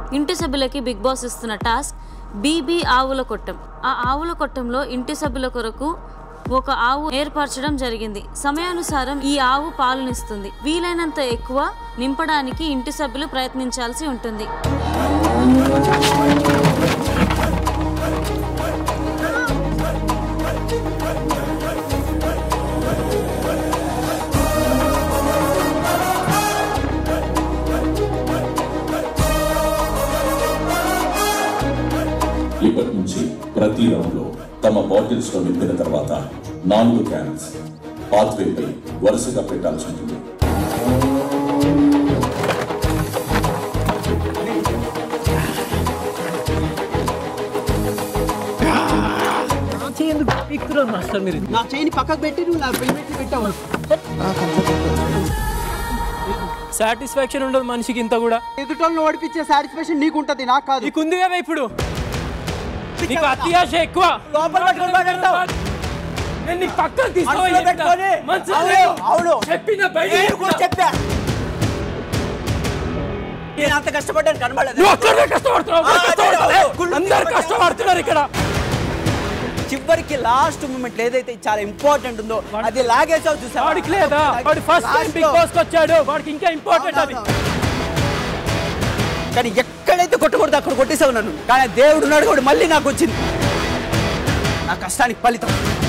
ఇంటి సభ్యులకి Bigg Boss ఇస్తున్న టాస్క్ బీబీ ఆవుల కొట్టం ఆ ఆవుల కొట్టంలో ఇంటి సభ్యుల కొరకు ఒక ఆవు ఏర్పరచడం జరిగింది సమయానుసారం ఈ ఆవు పాలనిస్తుంది వీలైనంత ఎక్కువ నింపడానికి ఇంటి సభ్యులు ప్రయత్నించాల్సి ఉంటుంది ఇప్పటి నుంచి ప్రతి రౌండ్ లో తమ బాటిల్స్ లో నింపిన తర్వాత నాలుగు క్యాన్స్ పాత్వేపై వరుసగా పెట్టాల్సి ఉంటుంది నా చేయిని పక్కకు పెట్టి నువ్వు నా పెట్టి పెట్టావు సాటిస్ఫాక్షన్ ఉండదు మనిషికి ఇంత కూడా ఎదుటోళ్ళని ఓడిపించే సాటిస్ఫాక్షన్ నీకు ఉంటది నాకు కాదు నీకు ఉంది కదా ఇప్పుడు నీకు అత్యాశ ఎక్కువ లోపల పెట్టుకొని మాట్లాడతావు. నేను నీకు పక్కన తీసుకోవాలి మనసులో పెట్టుకొని. మనసులో అవును, లేదు. అవును. చెప్పిన బయట నేను కూడా చెప్పా నేను అంత కష్టపడ్డాను కనబడలేదు నువ్వు ఒక్కడే కష్టపడుతున్నావు ఆ, ఒక్కడే అదే, కష్టపడుతున్నావు. అదే, గుళ్ళు అందరు తిరగబడ్డా. కష్టపడుతున్నారు ఇక్కడ చివరికి లాస్ట్ మూమెంట్ ఏదైతే చాలా ఇంపార్టెంట్ ఉందో అది లాగేసావు చూసా వాడికి లేదా వాడు ఫస్ట్ టైం బిగ్ బాస్ కి వచ్చాడు వాడికి ఇంకా ఇంపార్టెంట్ అది కానీ ఎక్కడైతే కొట్టకూడదు అక్కడ కొట్టేసావు నన్ను కానీ దేవుడు ఉన్నాడు కూడా మళ్ళీ నాకు వచ్చింది నా కష్టానికి ఫలితం